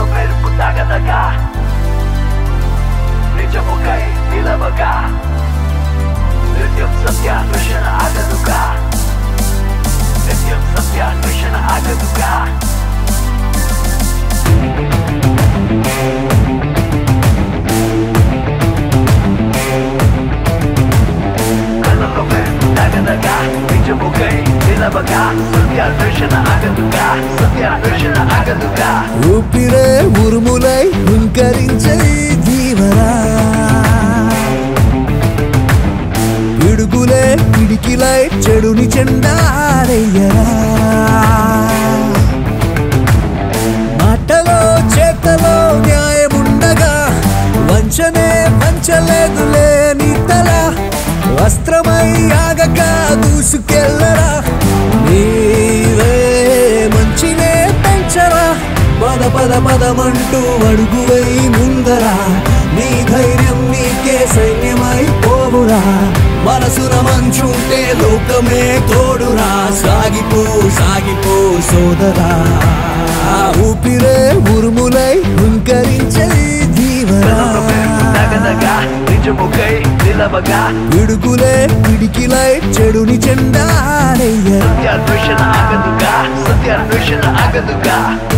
కళ్ళలో మెరుపు తాగదగా నిజముకై నిలవగా నిత్యం సత్యాన్వేషణ ఆగదుగా నిత్యం సత్యాన్వేషణ ఆగదుగా కళ్ళలో మెరుపు తాగదగా నిజముకై నిలవగా సత్యాన్వేషణ ఆగదుగా సత్యాన్వేషణ ఆగదుగా ఊపిరే ఉరుములై హుంకరించే జీవరా పిడుగులే పిడికిలై చెడుని చెండారయ్యరా మాటలో చేతలో న్యాయముండగా వంచనే వంచలేదులే నీ తల వస్త్రమై ఆగక దూసుకెళ్ళరా నీవే మంచినే పెంచరా పద పద పదమంటూ అడుగువై ముందరా నీ ధైర్యం నీకే సైన్యమై పోవురా మనసున మంచుంటే లోకమే తోడురా సాగిపో సాగిపో సోదరా ఊపిరే ఉరుములై హుంకరించే జీవరా నగనగా నిజముకై నిలవగా పిడుగులే పిడికిలై చెడుని చెండారయ్యరా సత్యాన్వేషణ ఆగదుగా సత్యాన్వేషణ ఆగదుగా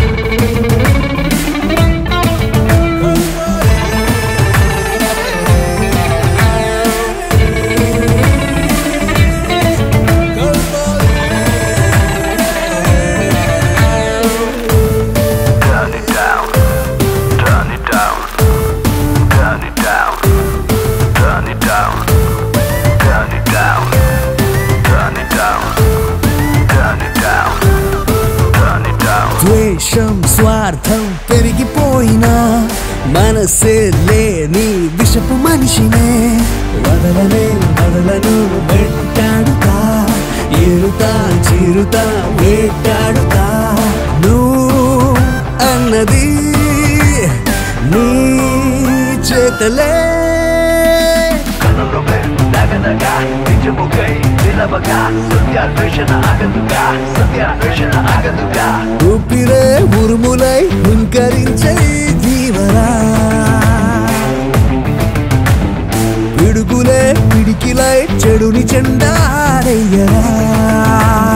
Turn it down, turn it down, turn it down, turn it down, turn it down, turn it down, turn it down, turn it down. ద్వేషం స్వార్థం పెరిగిపోయినా మనసే లేని విషపు మనిషినే వదలనే వదలను వెంటాడుతా ఏరుతా చీరుతా వేటాడుతా నువ్వు అన్నది నీ చేతలే కళ్ళలో మెరుపు తాగదగా నిజముకై నిలవగా సత్యాన్వేషణ ఆగదుగా సత్యాన్వేషణ ఆగదుగా ఊపిరే ఉరుములై హుంకరించే జీవరా పిడుగులే పిడికిలై చెడుని చెండారయ్యరా